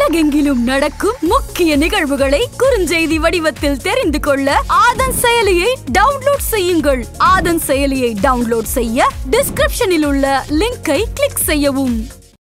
உலகெங்கிலும் நடக்கும் முக்கிய நிகழ்வுகளை குறுஞ்செய்தி வடிவத்தில் தெரிந்து கொள்ள ஆதன் செயலியை டவுன்லோட் செய்யுங்கள் ஆதன் செயலியை டவுன்லோட் செய்ய டிஸ்கிரிப்ஷனில் உள்ள லிங்கை கிளிக் செய்யவும்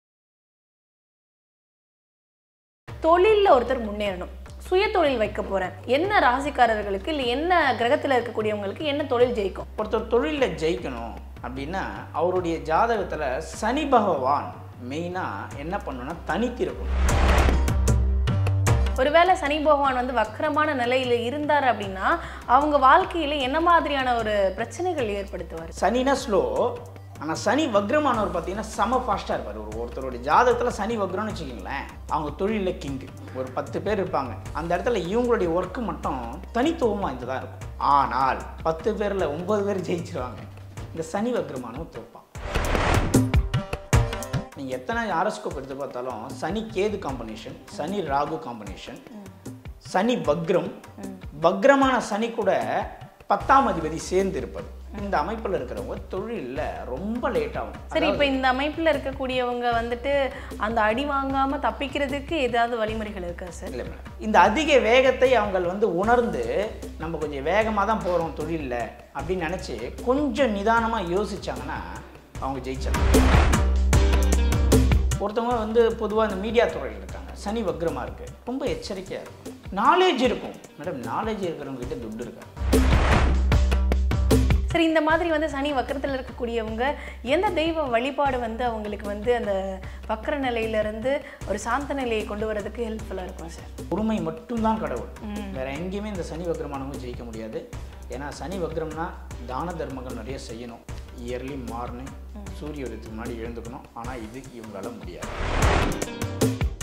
தொழிலில் ஒருத்தர் முன்னேறணும் சுய தொழில் வைக்க போறேன் என்ன ராசிக்காரர்களுக்கு இல்லை என்ன கிரகத்தில் இருக்கக்கூடியவங்களுக்கு என்ன தொழில் ஜெயிக்கும் ஒருத்தர் தொழிலில் ஜெயிக்கணும் அப்படின்னா அவருடைய ஜாதகத்தில் சனி பகவான் மெயினாக என்ன பண்ணணும்னா தனித்திருக்கணும் ஒருவேளை சனி பகவான் வந்து வக்கரமான நிலையில இருந்தார் அப்படின்னா அவங்க வாழ்க்கையில என்ன மாதிரியான ஒரு பிரச்சனைகள் ஏற்படுத்துவார் சனினா ஸ்லோ ஆனால் சனி வக்ரமானவர் பார்த்தீங்கன்னா செம ஃபாஸ்ட்டாக இருப்பார் ஒரு ஒருத்தருடைய ஜாதகத்தில் சனி வக்ரம்னு வச்சுக்கிங்களேன் அவங்க தொழிலில் கிங்கு ஒரு பத்து பேர் இருப்பாங்க அந்த இடத்துல இவங்களுடைய ஒர்க்கு மட்டும் தனித்துவம் வாய்ந்ததாக இருக்கும் ஆனால் பத்து பேரில் ஒன்பது பேர் ஜெயிச்சிருவாங்க இந்த சனி வக்ரமானவன் தோப்பான் நீங்கள் எத்தனை ஆரோஸ்கோப் எடுத்து பார்த்தாலும் சனி கேது காம்பினேஷன் சனி ராகு காம்பினேஷன் சனி வக்ரம் வக்ரமான சனி கூட பத்தாம் அதிபதி சேர்ந்து இருப்பது இந்த அமைப்பில் இருக்கிறவங்க தொழிலில் ரொம்ப லேட் ஆகும் சரி இப்போ இந்த அமைப்புல இருக்கக்கூடியவங்க வந்துட்டு அந்த அடி வாங்காம தப்பிக்கிறதுக்கு ஏதாவது வழிமுறைகள் இருக்கா சார் இல்லை மேடம் இந்த அதிக வேகத்தை அவங்க வந்து உணர்ந்து நம்ம கொஞ்சம் வேகமாக தான் போகிறோம் தொழிலில் அப்படின்னு நினச்சி கொஞ்சம் நிதானமாக யோசிச்சாங்கன்னா அவங்க ஜெயிச்சிடலாம் ஒருத்தவங்க வந்து பொதுவாக இந்த மீடியா துறையில் இருக்காங்க சனி வக்ரமாக இருக்குது ரொம்ப எச்சரிக்கையாக இருக்கும் நாலேஜ் இருக்கும் மேடம் நாலேஜ் இருக்கிறவங்க கிட்ட துட்டு இருக்காது சரி இந்த மாதிரி வந்து சனி வக்கரத்தில் இருக்கக்கூடியவங்க எந்த தெய்வ வழிபாடு வந்து அவங்களுக்கு வந்து அந்த வக்கர நிலையில இருந்து ஒரு சாந்த நிலையை கொண்டு வரதுக்கு ஹெல்ப்ஃபுல்லாக இருக்கும் சார் பொறுமை மட்டும்தான் கடவுள் வேற எங்கேயுமே இந்த சனி வக்ரமானவங்க ஜெயிக்க முடியாது ஏன்னா சனி வக்ரம்னா தான தர்மங்கள் நிறைய செய்யணும் இயர்லி மார்னிங் சூரிய உதயத்துக்கு முன்னாடி எழுந்துக்கணும் ஆனால் இது இவங்களால முடியாது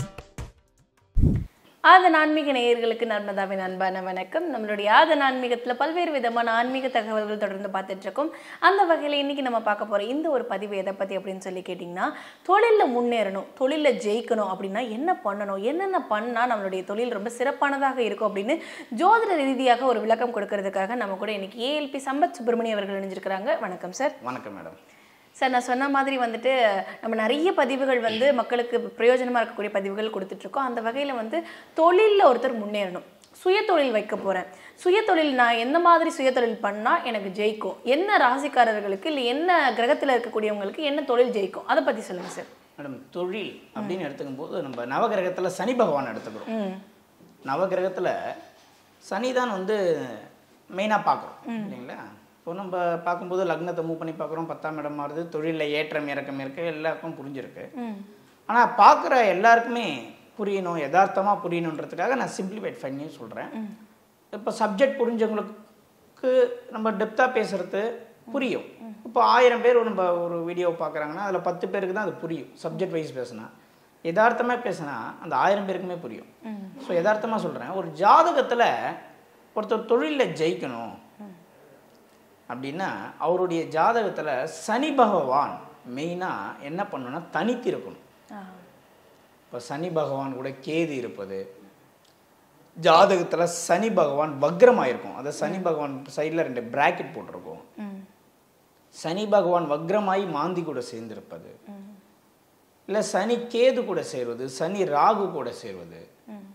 ஆத ஆன்மீக நேயர்களுக்கு நர்மதாவின் அன்பான வணக்கம் நம்மளுடைய ஆத ஆன்மீகத்தில் பல்வேறு விதமான ஆன்மீக தகவல்கள் தொடர்ந்து பார்த்துட்டு இருக்கோம் அந்த வகையில் இன்னைக்கு நம்ம பார்க்க போகிற இந்த ஒரு பதிவு எதை பற்றி அப்படின்னு சொல்லி கேட்டிங்கன்னா தொழிலில் முன்னேறணும் தொழிலில் ஜெயிக்கணும் அப்படின்னா என்ன பண்ணணும் என்னென்ன பண்ணால் நம்மளுடைய தொழில் ரொம்ப சிறப்பானதாக இருக்கும் அப்படின்னு ஜோதிட ரீதியாக ஒரு விளக்கம் கொடுக்கறதுக்காக நம்ம கூட இன்னைக்கு ஏஎல்பி சம்பத் சுப்பிரமணியம் அவர்கள் இணைஞ்சிருக்கிறாங்க வணக்கம் சார் வணக்கம் மேடம் சார் நான் சொன்ன மாதிரி வந்துட்டு நம்ம நிறைய பதிவுகள் வந்து மக்களுக்கு பிரயோஜனமாக இருக்கக்கூடிய பதிவுகள் கொடுத்துட்ருக்கோம் அந்த வகையில் வந்து தொழிலில் ஒருத்தர் முன்னேறணும் சுய தொழில் வைக்க போகிறேன் சுய தொழில் நான் எந்த மாதிரி சுய தொழில் பண்ணால் எனக்கு ஜெயிக்கும் என்ன ராசிக்காரர்களுக்கு இல்லை என்ன கிரகத்தில் இருக்கக்கூடியவங்களுக்கு என்ன தொழில் ஜெயிக்கும் அதை பற்றி சொல்லுங்கள் சார் மேடம் தொழில் அப்படின்னு எடுத்துக்கும் போது நம்ம நவகிரகத்தில் சனி பகவான் எடுத்துக்கிறோம் ம் நவகிரகத்தில் சனி தான் வந்து மெயினாக பார்க்குறோம் இல்லைங்களா இப்போ நம்ம பார்க்கும்போது லக்னத்தை மூவ் பண்ணி பார்க்குறோம் பத்தாம் இடம் மாறுது தொழிலில் ஏற்றம் இறக்கம் இருக்கு எல்லாருக்கும் புரிஞ்சிருக்கு ம் ஆனால் பார்க்குற எல்லாருக்குமே புரியணும் யதார்த்தமாக புரியணுன்றதுக்காக நான் சிம்பிளிஃபைட் பண்ணி சொல்கிறேன் இப்போ சப்ஜெக்ட் புரிஞ்சவங்களுக்கு நம்ம டெப்த்தாக பேசுகிறது புரியும் இப்போ ஆயிரம் பேர் நம்ம ஒரு வீடியோ பார்க்குறாங்கன்னா அதில் பத்து பேருக்கு தான் அது புரியும் சப்ஜெக்ட் வைஸ் பேசுனா யதார்த்தமாக பேசுனா அந்த ஆயிரம் பேருக்குமே புரியும் ஸோ யதார்த்தமாக சொல்கிறேன் ஒரு ஜாதகத்தில் ஒருத்தர் தொழிலில் ஜெயிக்கணும் அப்படின்னா அவருடைய ஜாதகத்தில் சனி பகவான் மெயினாக என்ன பண்ணணும்னா தனித்திருக்கணும் ஆ இப்போ சனி பகவான் கூட கேது இருப்பது ஜாதகத்தில் சனி பகவான் வக்ரமாக இருக்கும் அதை சனி பகவான் சைடில் ரெண்டு பிராக்கெட் போட்டிருக்கும் ம் சனி பகவான் வக்ரமாய் மாந்தி கூட சேர்ந்திருப்பது இல்லை சனி கேது கூட சேர்வது சனி ராகு கூட சேர்வது ம்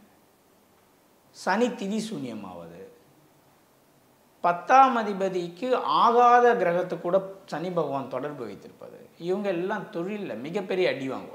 சனி திதி சூன்யமாவது பத்தாம் அதிபதிக்கு ஆகாத கிரகத்து கூட சனி பகவான் தொடர்பு வைத்திருப்பது இவங்க எல்லாம் தொழிலில் மிகப்பெரிய அடி வாங்குவாங்க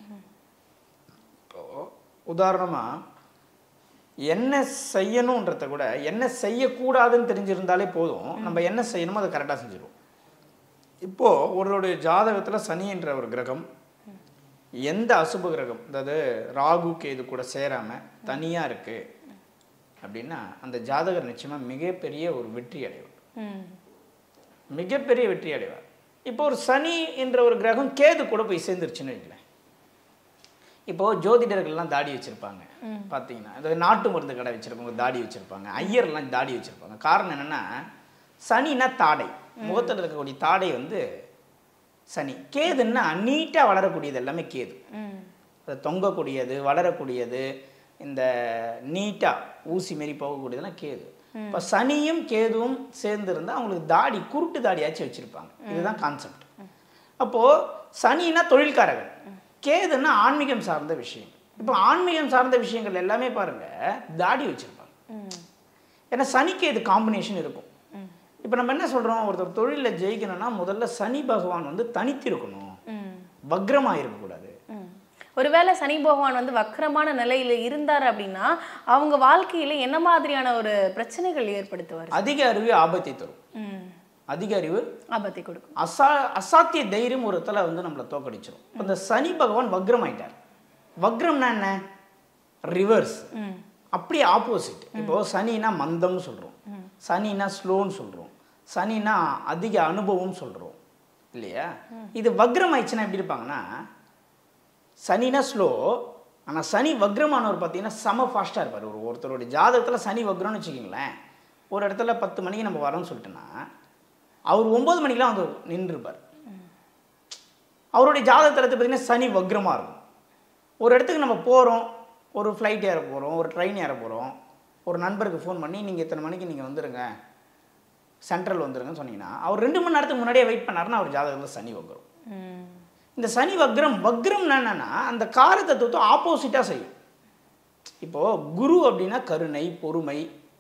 இப்போ உதாரணமாக என்ன செய்யணுன்றத கூட என்ன செய்யக்கூடாதுன்னு தெரிஞ்சிருந்தாலே போதும் நம்ம என்ன செய்யணுமோ அதை கரெக்டாக செஞ்சிருவோம் இப்போது ஒருவருடைய ஜாதகத்தில் சனி என்ற ஒரு கிரகம் எந்த அசுப கிரகம் அதாவது ராகு கேது கூட சேராமல் தனியாக இருக்குது அப்படின்னா அந்த ஜாதகர் நிச்சயமாக மிகப்பெரிய ஒரு வெற்றி அடைவார் ம் மிகப்பெரிய வெற்றி அடைவார் இப்போ ஒரு சனி என்ற ஒரு கிரகம் கேது கூட போய் சேர்ந்துருச்சுன்னு வைங்களேன் இப்போ ஜோதிடர்கள்லாம் தாடி வச்சிருப்பாங்க பார்த்தீங்கன்னா இந்த நாட்டு மருந்து கடை வச்சிருப்பவங்க தாடி வச்சிருப்பாங்க ஐயர்லாம் தாடி வச்சிருப்பாங்க காரணம் என்னன்னா சனின்னா தாடை முகத்தில் இருக்கக்கூடிய தாடை வந்து சனி கேதுன்னா நீட்டாக வளரக்கூடியது எல்லாமே கேது ம் அது தொங்கக்கூடியது வளரக்கூடியது இந்த நீட்டாக ஊசி மாரி போகக்கூடியதெல்லாம் கேது இப்போ சனியும் கேதுவும் சேர்ந்து இருந்தால் அவங்களுக்கு தாடி குருட்டு தாடியாச்சும் வச்சுருப்பாங்க இதுதான் கான்செப்ட் அப்போது சனின்னா தொழில்காரகன் கேதுன்னா ஆன்மீகம் சார்ந்த விஷயம் இப்போ ஆன்மீகம் சார்ந்த விஷயங்கள் எல்லாமே பாருங்க தாடி வச்சிருப்பாங்க ம் ஏன்னா சனிக்கு இது காம்பினேஷன் இருக்கும் இப்போ நம்ம என்ன சொல்றோம் ஒருத்தர் தொழிலில் ஜெயிக்கணும்னா முதல்ல சனி பகவான் வந்து தனித்து இருக்கணும் ம் வக்ரமாக இருக்கக்கூடாது ம். ஒருவேளை சனி பகவான் வந்து வக்கரமான நிலையில இருந்தார் அப்படின்னா அவங்க வாழ்க்கையில என்ன மாதிரியான ஒரு பிரச்சனைகள் ஏற்படுத்துவார் அதிக அறிவு ஆபத்தை தரும் ம் அதிக அறிவு ஆபத்தை கொடுக்கும் அசா அசாத்திய தைரியம் ஒரு இடத்துல வந்து நம்மளை தோக்கடிச்சிடும் இப்ப இந்த சனி பகவான் வக்ரம் ஆயிட்டார் வக்ரம்னா என்ன ரிவர்ஸ் ம் அப்படியே ஆப்போசிட் இப்போ சனினா மந்தம்னு சொல்றோம் சனினா ஸ்லோன்னு சொல்றோம் சனினா அதிக அனுபவம் சொல்றோம் இல்லையா இது வக்ரம் ஆயிடுச்சுன்னா எப்படி இருப்பாங்கன்னா சனினா ஸ்லோ ஆனா சனி வக்ரமானவர் பார்த்தீங்கன்னா செம ஃபாஸ்ட்டாக இருப்பார் ஒரு ஒருத்தருடைய ஜாதகத்துல சனி வக்ரம்னு வச்சுக்கிங்களேன் ஒரு இடத்துல பத்து மணிக்கு நம்ம வரோம்னு சொல்லிட்டோன்னா அவர் ஒன்பது மணிக்கெலாம் வந்து நின்றுருப்பார் அவருடைய ஜாதகத்தில் பார்த்தீங்கன்னா சனி வக்ரமா இருக்கும் ஒரு இடத்துக்கு நம்ம போகிறோம் ஒரு ஃப்ளைட் ஏற போகிறோம் ஒரு ட்ரெயின் ஏற போகிறோம் ஒரு நண்பருக்கு ஃபோன் பண்ணி நீங்கள் இத்தனை மணிக்கு நீங்கள் வந்துடுங்க சென்ட்ரல் வந்துருங்கன்னு சொன்னீங்கன்னா அவர் ரெண்டு மணி நேரத்துக்கு முன்னாடியே வெயிட் பண்ணாருன்னா அவர் ஜாதகத்தில் சனி வக்ரம் ம் இந்த சனி வக்ரம் வக்ரம்னா என்னன்னா அந்த கார தத்துவத்தை ஆப்போசிட்டாக செய்யும் இப்போ குரு அப்படின்னா கருணை பொறுமை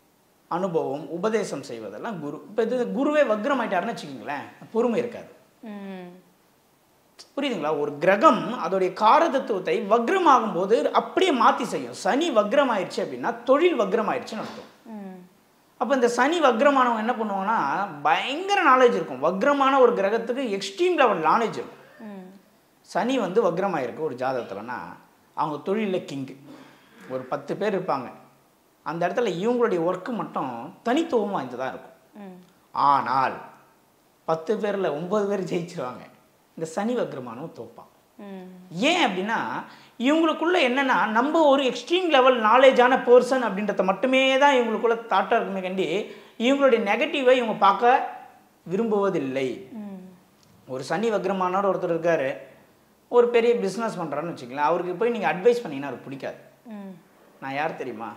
அனுபவம் உபதேசம் செய்வதெல்லாம் குரு இப்போ இது குருவே வக்ரம் ஆயிட்டாருன்னு வச்சுக்கோங்களேன் பொறுமை இருக்காது ம் புரியுதுங்களா ஒரு கிரகம் அதோடைய கார தத்துவத்தை வக்ரம் ஆகும்போது அப்படியே மாற்றி செய்யும் சனி வக்ரம் ஆயிடுச்சு அப்படின்னா தொழில் வக்ரம் ஆயிடுச்சுன்னு அர்த்தம் ம் அப்போ இந்த சனி வக்ரமானவங்க என்ன பண்ணுவாங்கன்னா பயங்கர நாலேஜ் இருக்கும் வக்ரமான ஒரு கிரகத்துக்கு எக்ஸ்ட்ரீம் லெவல் நாலேஜ் இருக்கும் ம் சனி வந்து வக்ரமாயிருக்கு ஒரு ஜாதகத்துலனா அவங்க தொழிலில் கிங்கு ஒரு பத்து பேர் இருப்பாங்க அந்த இடத்துல இவங்களுடைய ஒர்க்கு மட்டும் தனித்துவம் வாய்ந்ததாக இருக்கும் ம் ஆனால் பத்து பேரில் ஒன்பது பேர் ஜெயிச்சிருவாங்க இந்த சனி வக்ரமானவன் தோப்பான் ம் ஏன் அப்படின்னா இவங்களுக்குள்ள என்னன்னா நம்ம ஒரு எக்ஸ்ட்ரீம் லெவல் நாலேஜான பர்சன் அப்படின்றத மட்டுமே தான் இவங்களுக்குள்ள தாட்டாக இருக்குமே கண்டி இவங்களுடைய நெகட்டிவை இவங்க பார்க்க விரும்புவதில்லை ம் ஒரு சனி வக்ரமானவர் ஒருத்தர் இருக்காரு ஒரு பெரிய பிஸ்னஸ் பண்ணுறான்னு வச்சுக்கலாம் அவருக்கு போய் நீங்கள் அட்வைஸ் பண்ணீங்கன்னா அவருக்கு பிடிக்காது ம் நான் யார் தெரியுமா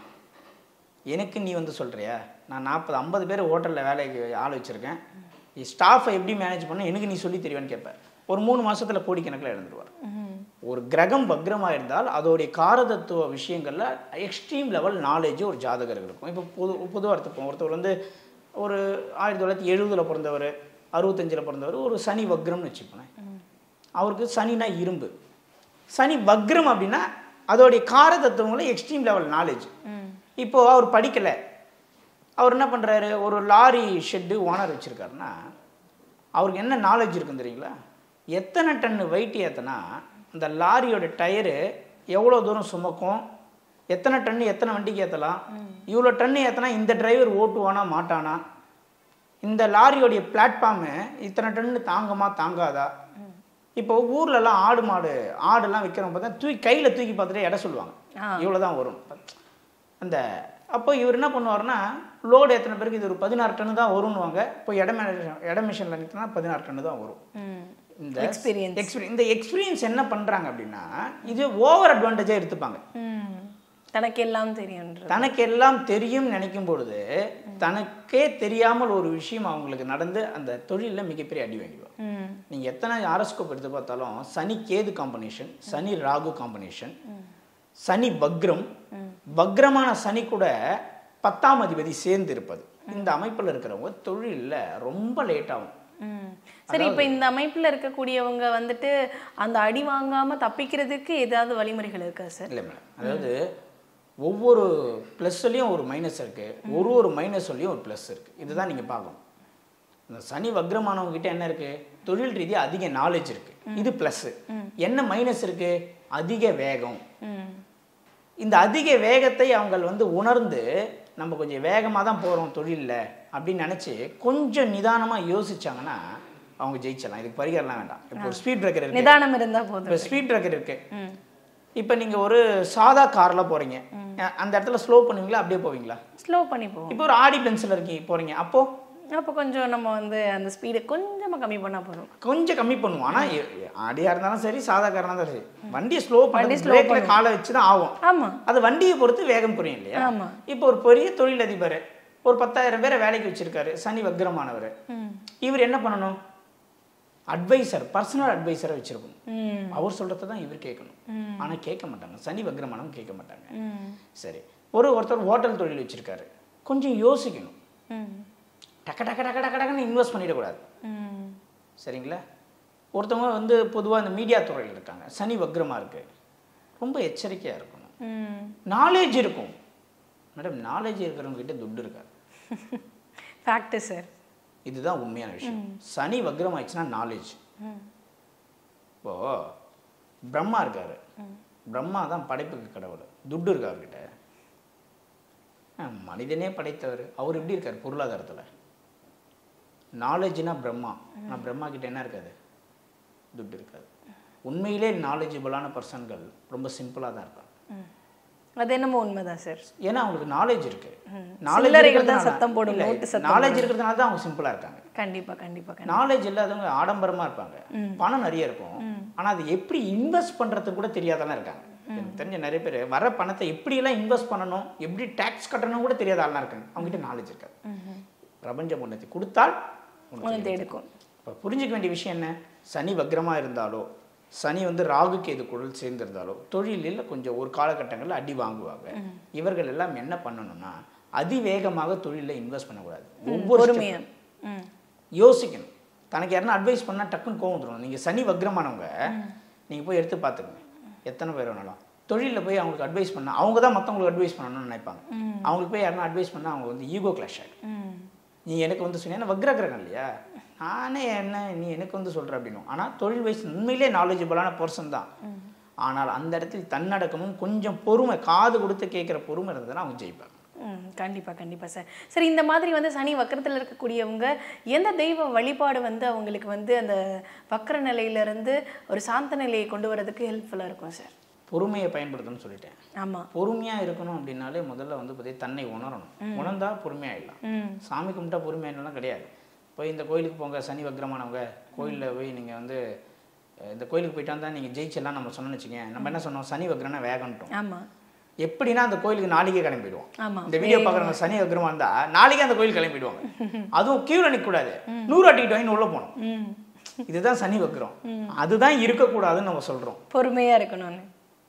எனக்கு நீ வந்து சொல்கிறியா நான் நாற்பது ஐம்பது பேர் ஹோட்டலில் வேலைக்கு ஆள் வச்சுருக்கேன் ஸ்டாஃபை எப்படி மேனேஜ் பண்ண எனக்கு நீ சொல்லி தெரியுவான்னு கேட்பேன் ஒரு மூணு மாசத்துல கோடிக்கணக்கில் இழந்துருவார் ம் ஒரு கிரகம் வக்ரமாக இருந்தால் அதோடைய காரதத்துவ விஷயங்களில் எக்ஸ்ட்ரீம் லெவல் நாலேஜ் ஒரு ஜாதகர் இருக்கும் இப்போ பொது பொதுவாக எடுத்துப்போம் ஒருத்தர் வந்து ஒரு ஆயிரத்தி தொள்ளாயிரத்தி எழுபதில் பிறந்தவர் அறுபத்தஞ்சில் பிறந்தவர் ஒரு சனி வக்ரம்னு வச்சுப்போனேன் அவருக்கு சனினா இரும்பு சனி வக்ரம் அப்படின்னா அதோடைய காரதத்துவங்களை எக்ஸ்ட்ரீம் லெவல் நாலேஜ் ம் இப்போ அவர் படிக்கலை அவர் என்ன பண்ணுறாரு ஒரு லாரி ஷெட்டு ஓனர் வச்சுருக்காருன்னா அவருக்கு என்ன நாலேஜ் இருக்குன்னு தெரியுங்களா எத்தனை டன்னு வெயிட் ஏற்றினா அந்த லாரியோட டயரு எவ்வளோ தூரம் சுமக்கும் எத்தனை டன்னு எத்தனை வண்டிக்கு ஏற்றலாம் இவ்வளோ டன்னு ஏற்றினா இந்த டிரைவர் ஓட்டுவானா மாட்டானா இந்த லாரியோடைய பிளாட்ஃபார்மு இத்தனை டன்னு தாங்குமா தாங்காதா இப்போ ஊர்லலாம் ஆடு மாடு ஆடுலாம் விற்கிறவங்க பார்த்தா தூக்கி கையில் தூக்கி பார்த்துட்டு எடை சொல்லுவாங்க ஆ. இவ்வளோ தான் வரும் அந்த அப்போ இவர் என்ன பண்ணுவாருன்னா லோடு எத்தனை பேருக்கு இது ஒரு பதினாறு டன்னு தான் வரும்னுவாங்க இப்போ இட இட மிஷினில் நிறுத்தினா பதினாறு டன்னு தான் வரும் ம் இந்த Experience. எக்ஸ்பீரியன்ஸ் இந்த எக்ஸ்பீரியன்ஸ் என்ன பண்ணுறாங்க அப்படின்னா இது ஓவர் அட்வான்டேஜாக எடுத்துப்பாங்க ம் தனக்கு எல்லாம் தெரியும்ன்றது தனக்கு எல்லாம் தெரியும் நினைக்கும் பொழுது தனக்கே தெரியாமல் ஒரு விஷயம் அவங்களுக்கு நடந்து அந்த தொழிலில் மிகப்பெரிய அடி வாங்கிடுவாங்க ம் நீங்கள் எத்தனை ஆரோஸ்கோப் எடுத்து பார்த்தாலும் சனி கேது காம்பினேஷன் சனி ராகு காம்பினேஷன் சனி வக்ரம் வக்ரமான சனி கூட பத்தாம் அதிபதி சேர்ந்து இருப்பது இந்த அமைப்பில் இருக்கிறவங்க தொழிலில் ரொம்ப லேட் ஆகும் ம். சரி இப்போ இந்த அமைப்புல இருக்கக்கூடியவங்க வந்துட்டு அந்த அடி வாங்காம தப்பிக்கிறதுக்கு ஏதாவது வழிமுறைகள் இருக்கா சார் இல்லை மேடம் அதாவது ஒவ்வொரு ப்ளஸ்லையும் ஒரு மைனஸ் இருக்கு ஒரு ஒரு மைனஸ்லையும் ஒரு ப்ளஸ் இருக்கு இதுதான் நீங்கள் பார்க்கணும் இந்த சனி வக்ரமானவங்க கிட்ட என்ன இருக்கு தொழில் ரீதியாக அதிக நாலேஜ் இருக்கு இது ப்ளஸ் என்ன மைனஸ் இருக்கு அதிக வேகம் ம் இந்த அதிக வேகத்தை அவங்க வந்து உணர்ந்து நம்ம கொஞ்சம் வேகமாக தான் போகிறோம் தொழிலில் அப்படின்னு நினச்சி கொஞ்சம் நிதானமாக யோசிச்சாங்கன்னா அவங்க ஜெயிச்சிடலாம் இதுக்கு பரிகாரம்லாம் வேண்டாம் இப்போ ஒரு ஸ்பீட் பிரேக்கர் இருக்கு நிதானம் இருந்தா போதும் இப்போ ஸ்பீட் பிரேக்கர் இருக்கு ம் இப்போ நீங்கள் ஒரு சாதா காரில் போகிறீங்க அந்த இடத்துல ஸ்லோ பண்ணுவீங்களா அப்படியே போவீங்களா ஸ்லோ பண்ணி போவோம் இப்போ ஒரு ஆடி பென்சில் இருக்கீங்க போகிறீங்க அப்போ அப்போ கொஞ்சம் நம்ம வந்து அந்த ஸ்பீடை கொஞ்சமா கம்மி பண்ணா போதும் கொஞ்சம் கம்மி பண்ணுவோம் ஆனால் ஆடியாக இருந்தாலும் சரி சாதா காராக இருந்தாலும் சரி வண்டியை ஸ்லோ பண்ணி வண்டி slow பிரேக்கில் காலை வச்சு தான் ஆகும் ஆமா அது வண்டியை பொறுத்து வேகம் குறையும் இல்லையா ஆமா இப்போ ஒரு பெரிய தொழிலதிபர் ஒரு பத்தாயிரம் பேரை வேலைக்கு வச்சிருக்காரு சனி வக்ரமானவர் ம் இவர் என்ன பண்ணணும் அட்வைசர் பர்சனல் அட்வைசரை வச்சிருக்கணும் ம் அவர் சொல்றதை தான் இவர் கேட்கணும் ஆனா கேட்க மாட்டாங்க சனி வக்ரமானம் கேட்க மாட்டாங்க ம் சரி ஒரு ஒருத்தர் ஹோட்டல் தொழில் வச்சிருக்காரு கொஞ்சம் யோசிக்கணும் ம் டக்க டக்க டக்க டக்க டக்குன்னு இன்வெஸ்ட் பண்ணிடக்கூடாது ம் சரிங்களா ஒருத்தவங்க வந்து பொதுவாக இந்த மீடியா துறையில் இருக்காங்க சனி வக்ரமா இருக்கு ரொம்ப எச்சரிக்கையா இருக்கணும் ம் நாலேஜ் இருக்கும் மேடம் நாலேஜ் இருக்கிறவங்க கிட்ட துட்டு இருக்காது ஃபேக்ட் சார் இதுதான் உண்மையான விஷயம் சனி வக்ரம் ஆயிடுச்சுன்னா நாலேஜ் ம் இப்போ பிரம்மா இருக்காரு பிரம்மா தான் படைப்புக்கு கடவுள் துட்டு இருக்கு அவர்கிட்ட ஆ, மனிதனே படைத்தவர் அவர் எப்படி இருக்கார் பொருளாதாரத்துல நாலேஜ்னா பிரம்மா ஆனால் பிரம்மா கிட்ட என்ன இருக்காது துட்டு இருக்காது உண்மையிலே நாலேஜபிளான பர்சன்கள் ரொம்ப சிம்பிளாக தான் இருப்பாங்க ம் அது என்னமோ உண்மைதான் சார் ஏன்னா அவங்களுக்கு நாலேஜ் இருக்கு சில்லறைகள் தான் சத்தம் போடும், நோட்டு சத்தம் நாலேஜ் இருக்கிறதுனால தான் அவங்க சிம்பிளா இருக்காங்க கண்டிப்பா கண்டிப்பா கண்டிப்பா நாலேஜ் இல்லாதவங்க ஆடம்பரமா இருப்பாங்க பணம் நிறைய இருக்கும் ஆனா அது எப்படி இன்வெஸ்ட் பண்றது கூட தெரியாதெல்லாம் இருக்காங்க எனக்கு தெரிஞ்ச நிறைய பேர் வர பணத்தை எப்படி எல்லாம் இன்வெஸ்ட் பண்ணணும் எப்படி டாக்ஸ் கட்டணும் கூட தெரியாத ஆள்லாம் இருக்காங்க அவங்க கிட்ட நாலேஜ் இருக்காது பிரபஞ்ச முன்னத்தை கொடுத்தால் உனக்கு உணர்ந்து எடுக்கும் இப்போ புரிஞ்சுக்க வேண்டிய விஷயம் என்ன சனி வக்ரமா இருந்தாலோ சனி வந்து ராகு கேது குழல் சேர்ந்திருந்தாலோ தொழிலில் கொஞ்சம் ஒரு காலகட்டங்களில் அடி வாங்குவாங்க இவர்கள் எல்லாம் என்ன பண்ணணும்னா அதிவேகமாக தொழிலில் இன்வெஸ்ட் பண்ணக்கூடாது ஒவ்வொரு பொறுமையா ம் யோசிக்கணும் தனக்கு யாருன்னா அட்வைஸ் பண்ணால் டக்குன்னு கோவம் வந்துடும் நீங்கள் சனி வக்ரமானவங்க நீங்கள் போய் எடுத்து பார்த்துக்கங்க எத்தனை பேர் வேணாலும் தொழிலில் போய் அவங்களுக்கு அட்வைஸ் பண்ணால் அவங்க தான் மற்றவங்களுக்கு அட்வைஸ் பண்ணணும்னு நினைப்பாங்க அவங்களுக்கு போய் யாருன்னா அட்வைஸ் பண்ணால் அவங்க வந்து ஈகோ கிளாஷ் ஆகிடும் ம் நீ எனக்கு வந்து சொன்ன ஏன்னா வக்ரகிரகம் இல்லையா நானே என்ன நீ எனக்கு வந்து சொல்கிற அப்படின்னும் ஆனால் தொழில் வயசு உண்மையிலே நாலேஜபிளான பர்சன் தான் ஆனால் அந்த இடத்தில் தன்னடக்கமும் கொஞ்சம் பொறுமை காது கொடுத்து கேட்குற பொறுமை இருந்ததுன்னா அவங்க ஜெயிப்பாங்க ம் கண்டிப்பா கண்டிப்பா சார் சரி இந்த மாதிரி வந்து சனி வக்கரத்தில் இருக்கக்கூடியவங்க எந்த தெய்வ வழிபாடு வந்து அவங்களுக்கு வந்து அந்த வக்கர நிலையிலிருந்து ஒரு சாந்த நிலையை கொண்டு வரதுக்கு ஹெல்ப்ஃபுல்லாக இருக்கும் சார் பொறுமையை பயன்படுத்தணும்னு சொல்லிட்டேன் ஆமா பொறுமையாக இருக்கணும் அப்படின்னாலே முதல்ல வந்து பார்த்தீங்கன்னா தன்னை உணரணும் உணர்ந்தா பொறுமையாயிடலாம் ம் சாமி கும்பிட்டா பொறுமையாயிடலாம் கிடையாது போய் இந்த கோயிலுக்கு போங்க சனி வக்ரமானவங்க கோயிலில் போய் நீங்கள் வந்து அஹ், இந்த கோயிலுக்கு போயிட்டா தான் நீங்கள் ஜெயிச்செல்லாம் நம்ம சொன்னோம்னு வச்சுக்கோங்க நம்ம என்ன சொன்னோம் சனி வக்ரம்னா வேகன்ட்டோம் ஆமா எப்படின்னா அந்த கோயிலுக்கு நாளைக்கே கிளம்பிடுவோம் ஆமா இந்த வீடியோ பார்க்குறவங்க சனி வக்ரமா இருந்தா நாளைக்கே அந்த கோயில் கிளம்பிடுவாங்க அதுவும் கியூல நிற்கக்கூடாது நூறு டிக்கெட் வாங்கி உள்ள போகணும் ம் இதுதான் சனி வக்ரம் அதுதான் இருக்கக்கூடாதுன்னு நம்ம சொல்றோம் பொறுமையா இருக்கணும்னு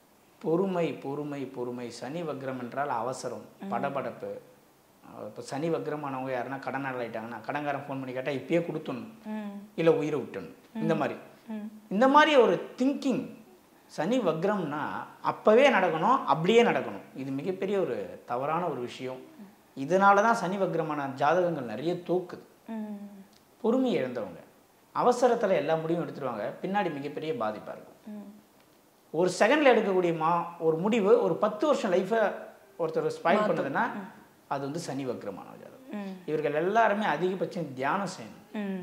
பொறுமை பொறுமை பொறுமை சனி வக்ரம் என்றால் அவசரம் படபடப்பு இப்போ சனி வக்ரமானவங்க யாருன்னா கடன் ஆயிட்டாங்கன்னா கடன்காரன் ஃபோன் பண்ணி கேட்டால் இப்பயே கொடுத்துடணும் ம் இல்லை உயிரை விட்டுணும் இந்த மாதிரி இந்த மாதிரி ஒரு திங்கிங் சனி வக்ரம்னா அப்பவே நடக்கணும் அப்படியே நடக்கணும் இது மிகப்பெரிய ஒரு தவறான ஒரு விஷயம் இதனால தான் சனி வக்ரமான ஜாதகங்கள் நிறைய தோக்குது ம் பொறுமை இழந்தவங்க அவசரத்தில் எல்லா முடிவும் எடுத்துருவாங்க பின்னாடி மிகப்பெரிய பாதிப்பாக இருக்கும் ம் ஒரு செகண்டில் எடுக்கக்கூடிய மா ஒரு முடிவு ஒரு பத்து வருஷம் லைஃப்பை ஒருத்தர் ஸ்பாயில் பண்ணுதுன்னா அது வந்து சனி வக்ரமான ஜாதகம் ம் இவர்கள் எல்லாருமே அதிகபட்சம் தியானம் செய்யணும் ம்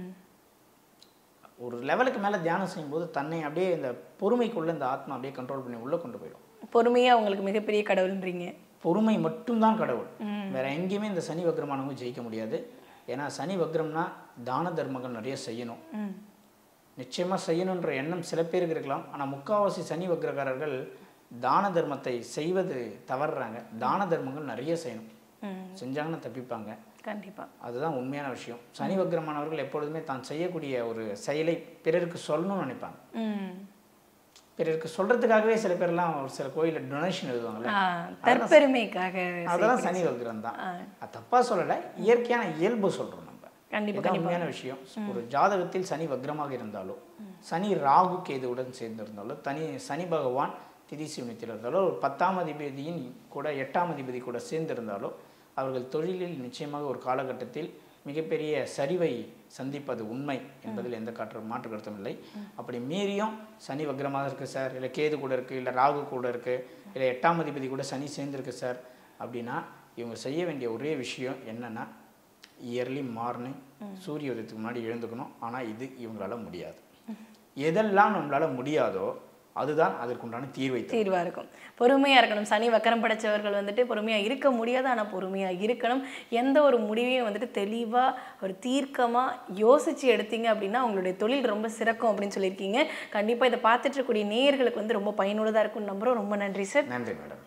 ஒரு லெவலுக்கு மேலே தியானம் செய்யும்போது தன்னை அப்படியே இந்த பொறுமைக்குள்ள இந்த ஆத்மா அப்படியே கண்ட்ரோல் பண்ணி உள்ளே கொண்டு போயிடும் பொறுமையா உங்களுக்கு மிகப்பெரிய கடவுள்ன்றீங்க பொறுமை மட்டும்தான் கடவுள் ம். வேற எங்கேயுமே இந்த சனி வக்ரமானவங்க ஜெயிக்க முடியாது ஏன்னா சனி வக்ரம்னா தான தர்மங்கள் நிறைய செய்யணும் ம் நிச்சயமாக செய்யணுன்ற எண்ணம் சில பேருக்கு இருக்கலாம் ஆனால் முக்காவாசி சனி வக்ரகாரர்கள் தான தர்மத்தை செய்வது தவறுறாங்க தான தர்மங்கள் நிறைய செய்யணும் ம் செஞ்சாங்கன்னா தப்பிப்பாங்க கண்டிப்பா அதுதான் உண்மையான விஷயம் சனி வக்ரமானவர்கள் எப்பொழுதுமே தான் செய்யக்கூடிய ஒரு செயலை பிறருக்கு சொல்லணும்னு நினைப்பாங்க ம் பிறருக்கு சொல்றதுக்காகவே சில பேர்லாம் ஒரு சில கோயிலில் டொனேஷன் எழுதுவாங்கல்ல ஆ, தற்பெருமைக்காக அதெல்லாம் சனி வக்ரம் தான் ஆ. அது தப்பா சொல்லலை இயற்கையான இயல்பு சொல்றோம் நம்ம கண்டிப்பா இதுதான் உண்மையான விஷயம் ஒரு ஜாதகத்தில் சனி வக்ரமாக இருந்தாலோ சனி ராகு கேதுவுடன் சேர்ந்திருந்தாலோ தனி சனி பகவான் திதி சிவனத்தில் இருந்தாலோ ஒரு பத்தாம் அதிபதியின் கூட எட்டாம் அதிபதி கூட சேர்ந்திருந்தாலோ அவர்கள் தொழிலில் நிச்சயமாக ஒரு காலகட்டத்தில் மிகப்பெரிய சரிவை சந்திப்பது உண்மை என்பதில் எந்த காற்று மாற்று கருத்தும் இல்லை அப்படி மீறியும் சனி வக்ரமாக இருக்கு சார் இல்லை கேது கூட இருக்கு இல்லை ராகு கூட இருக்கு இல்லை எட்டாம் அதிபதி கூட சனி சேர்ந்திருக்கு சார் அப்படின்னா இவங்க செய்ய வேண்டிய ஒரே விஷயம் என்னன்னா இயர்லி மார்னிங் சூரிய உதயத்துக்கு முன்னாடி எழுந்துக்கணும் ஆனால் இது இவங்களால முடியாது எதெல்லாம் நம்மளால முடியாதோ அதுதான் அதற்குண்டான தீர்வை தரும். தீர்வா இருக்கும் பொறுமையா இருக்கணும் சனி வக்கரம் படைச்சவர்கள் வந்துட்டு பொறுமையா இருக்க முடியாது ஆனா பொறுமையா இருக்கணும் எந்த ஒரு முடிவையும் வந்துட்டு தெளிவா ஒரு தீர்க்கமா யோசிச்சு எடுத்தீங்க அப்படின்னா உங்களுடைய தொழில் ரொம்ப சிறக்கும் அப்படின்னு சொல்லியிருக்கீங்க கண்டிப்பா இதை பார்த்துட்டு இருக்கக்கூடிய நேயர்களுக்கு வந்து ரொம்ப பயனுள்ளதா இருக்கும்னு நம்புறோம் ரொம்ப நன்றி சார் நன்றி மேடம்